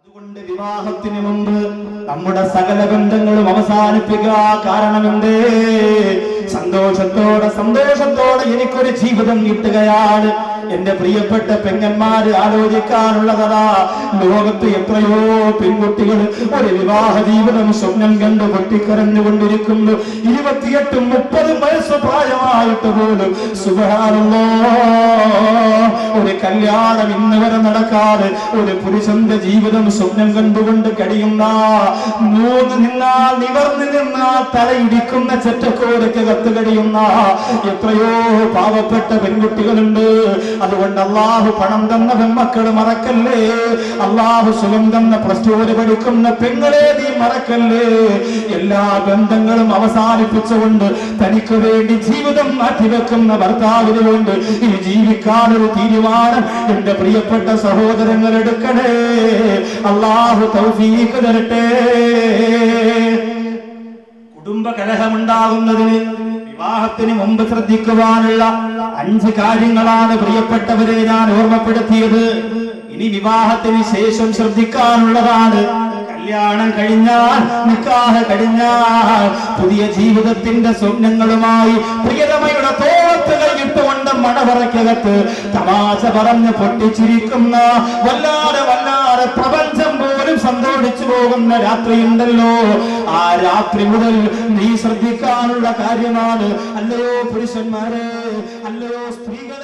അതുകൊണ്ട് വിവാഹത്തിന് മുമ്പ് നമ്മുടെ സകല ബന്ധങ്ങളും അവസാനിപ്പിക്കുക കാരണമെന്തേ സന്തോഷത്തോടെ സന്തോഷത്തോടെ എനിക്കൊരു ജീവിതം കിട്ടുകയാണ് എന്റെ പ്രിയപ്പെട്ട പെങ്ങന്മാര് ആലോചിക്കാനുള്ളതാ ലോകത്ത് എത്രയോ പെൺകുട്ടികൾ ഒരു വിവാഹ ജീവിതം സ്വപ്നം കണ്ട് പൊട്ടിക്കരഞ്ഞുകൊണ്ടിരിക്കുന്നു ഇരുപത്തിയെട്ടും മുപ്പതും വയസ്സ് പ്രായമായിട്ട് പോലും സുഖാനല്ലോ ഒരു കല്യാണം ഇന്ന് വരെ നടക്കാതെ ഒരു പുരുഷന്റെ ജീവിതം സ്വപ്നം കണ്ടുകൊണ്ട് കഴിയുന്ന മൂന്ന് നിന്നാൽ നിവർന്നു നിന്നാൽ തലയിടിക്കുന്ന ചെറ്റക്കോരക്കകത്ത് കഴിയുന്ന എത്രയോ പാവപ്പെട്ട പെൺകുട്ടികളുണ്ട് അതുകൊണ്ട് അള്ളാഹു പണം തന്ന പെൺമക്കള് മറക്കല്ലേ അള്ളാഹു സുഖം തന്ന പ്ലസ് ടുവിന് പഠിക്കുന്ന പെങ്ങളെ നീ മറക്കല്ലേ എല്ലാ ബന്ധങ്ങളും അവസാനിപ്പിച്ചുകൊണ്ട് തനിക്ക് വേണ്ടി ജീവിതം മാറ്റിവെക്കുന്ന ഭർത്താവിന് വേണ്ടി ഈ ജീവിക്കാനൊരു തീരുമാനം എന്റെ പ്രിയപ്പെട്ട സഹോദരങ്ങൾ എടുക്കണേ അള്ളാഹു തൗഫീഖ് തരട്ടെ കുടുംബ കലഹമുണ്ടാകുന്നതിന് വിവാഹത്തിന് മുമ്പ് ശ്രദ്ധിക്കുവാനുള്ള അഞ്ച് കാര്യങ്ങളാണ് പ്രിയപ്പെട്ടവരെ ഞാൻ ഓർമ്മപ്പെടുത്തിയത് ഇനി വിവാഹത്തിന് ശേഷം ശ്രദ്ധിക്കാനുള്ളതാണ് കല്യാണം കഴിഞ്ഞാൽ നിക്കാഹ് കഴിഞ്ഞാൽ പുതിയ ജീവിതത്തിന്റെ സ്വപ്നങ്ങളുമായി പ്രിയതമയുടെ തോത്തുകൾ ഇട്ടുകൊണ്ട് മണവറയ്ക്കകത്ത് തമാശ പറഞ്ഞ് പൊട്ടിച്ചിരിക്കുന്ന വല്ലാതെ വല്ലാതെ പ്രപഞ്ചം പോലും സന്തോഷിച്ചു പോകുന്ന രാത്രിയുണ്ടല്ലോ ആ രാത്രി മുതൽ നീ ശ്രദ്ധിക്കാനുള്ള കാര്യമാണ് അല്ലയോ പുരുഷന്മാരെ അല്ലയോ സ്ത്രീകളെ